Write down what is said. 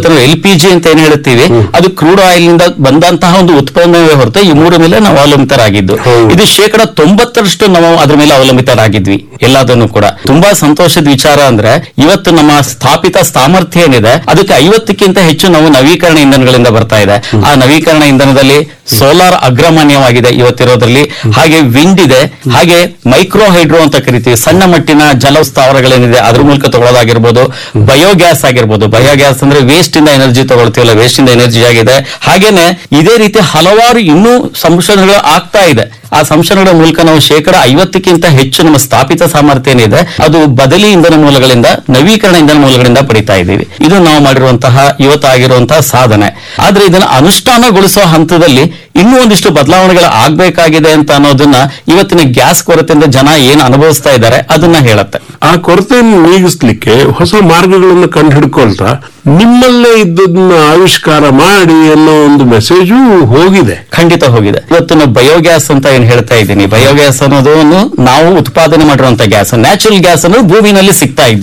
ಇವತ್ತು ನಾವು L P G ಅಂತ ಏನ್ ಹೇಳ್ತೀವಿ ಅದು ಕ್ರೂಡ್ ಆಯಿಲ್ ನಿಂದ ಬಂದಂತಹ ಒಂದು ಉತ್ಪನ್ನವೇ ಹೊರತು ಈ ಮೂರು ಮೇಲೆ ನಾವು ಅವಲಂಬಿತರಾಗಿದ್ದು ಹೌದು. ಇದು ಶೇಕಡ ತೊಂಬತ್ತರಷ್ಟು ನಾವು ಅದ್ರ ಮೇಲೆ ಅವಲಂಬಿತರಾಗಿದ್ವಿ ಎಲ್ಲದನ್ನು ಕೂಡ ತುಂಬಾ ಸಂತೋಷದ ವಿಚಾರ ಅಂದ್ರೆ ಇವತ್ತು ನಮ್ಮ ಸ್ಥಾಪಿತ ಸಾಮರ್ಥ್ಯ ಏನಿದೆ ಅದಕ್ಕೆ ಐವತ್ತಕ್ಕಿಂತ ಹೆಚ್ಚು ನಾವು ನವೀಕರಣ ಇಂಧನಗಳಿಂದ ಬರ್ತಾ ಇದೆ ಆ ನವೀಕರಣ ಇಂಧನದಲ್ಲಿ ಸೋಲಾರ್ ಅಗ್ರಮಾನ್ಯವಾಗಿದೆ ಇವತ್ತಿರೋದ್ರಲ್ಲಿ ಹಾಗೆ ವಿಂಡ್ ಇದೆ ಹಾಗೆ ಮೈಕ್ರೋ ಹೈಡ್ರೋ ಅಂತ ಕರಿತೀವಿ ಸಣ್ಣ ಮಟ್ಟಿನ ಜಲ ಸ್ಥಾವರಗಳೇನಿದೆ ಅದ್ರ ಮೂಲಕ ತಗೊಳ್ಳೋದಾಗಿರ್ಬೋದು ಬಯೋಗ್ಯಾಸ್ ಆಗಿರ್ಬೋದು ಬಯೋಗ್ಯಾಸ್ ಅಂದ್ರೆ ವೇಸ್ಟ್ ಇಂದ ಎನರ್ಜಿ ತಗೊಳ್ತೀವಲ್ಲ ವೇಸ್ಟ್ ಇಂದ ಎನರ್ಜಿ ಆಗಿದೆ ಹಾಗೇನೆ ಇದೇ ರೀತಿ ಹಲವಾರು ಇನ್ನೂ ಸಂಶೋಧನೆಗಳು ಆಗ್ತಾ ಇದೆ ಆ ಸಂಶೋಧನೆಗಳ ಮೂಲಕ ನಾವು ಶೇಕಡ ಐವತ್ತಕ್ಕಿಂತ ಹೆಚ್ಚು ನಮ್ಮ ಸ್ಥಾಪಿತ ಸಾಮರ್ಥ್ಯ ಏನಿದೆ ಅದು ಬದಲಿ ಇಂಧನ ಮೂಲಗಳಿಂದ ನವೀಕರಣ ಇಂಧನ ಮೂಲಗಳಿಂದ ಪಡಿತಾ ಇದ್ದೀವಿ ಇದು ನಾವು ಮಾಡಿರುವಂತಹ ಇವತ್ತಾಗಿರುವಂತಹ ಸಾಧನೆ ಆದ್ರೆ ಇದನ್ನ ಅನುಷ್ಠಾನಗೊಳಿಸುವ ಹಂತದಲ್ಲಿ ಇನ್ನೂ ಒಂದಿಷ್ಟು ಬದಲಾವಣೆಗಳು ಆಗ್ಬೇಕಾಗಿದೆ ಅಂತ ಅನ್ನೋದನ್ನ ಇವತ್ತಿನ ಗ್ಯಾಸ್ ಕೊರತೆಯಿಂದ ಜನ ಏನ್ ಅನುಭವಿಸ್ತಾ ಇದ್ದಾರೆ ಅದನ್ನ ಹೇಳುತ್ತೆ ಆ ಕೊರತೆಯನ್ನು ನೀಗಿಸ್ಲಿಕ್ಕೆ ಹೊಸ ಮಾರ್ಗಗಳನ್ನು ಕಂಡು ಹಿಡ್ಕೊಳ್ತಾ ನಿಮ್ಮಲ್ಲೇ ಇದ್ದದನ್ನ ಆವಿಷ್ಕಾರ ಮಾಡಿ ಅನ್ನೋ ಒಂದು ಮೆಸೇಜು ಹೋಗಿದೆ ಖಂಡಿತ ಹೋಗಿದೆ ಇವತ್ತು ನಾವು ಬಯೋಗ್ಯಾಸ್ ಅಂತ ಏನ್ ಹೇಳ್ತಾ ಇದ್ದೀನಿ ಬಯೋಗ್ಯಾಸ್ ಅನ್ನೋದನ್ನು ನಾವು ಉತ್ಪಾದನೆ ಮಾಡಿರುವಂತ ಗ್ಯಾಸ್ ನ್ಯಾಚುರಲ್ ಗ್ಯಾಸ್ ಅನ್ನೋದು ಭೂಮಿನಲ್ಲಿ ಸಿಗ್ತಾ ಇದ್ದಿದ್ದು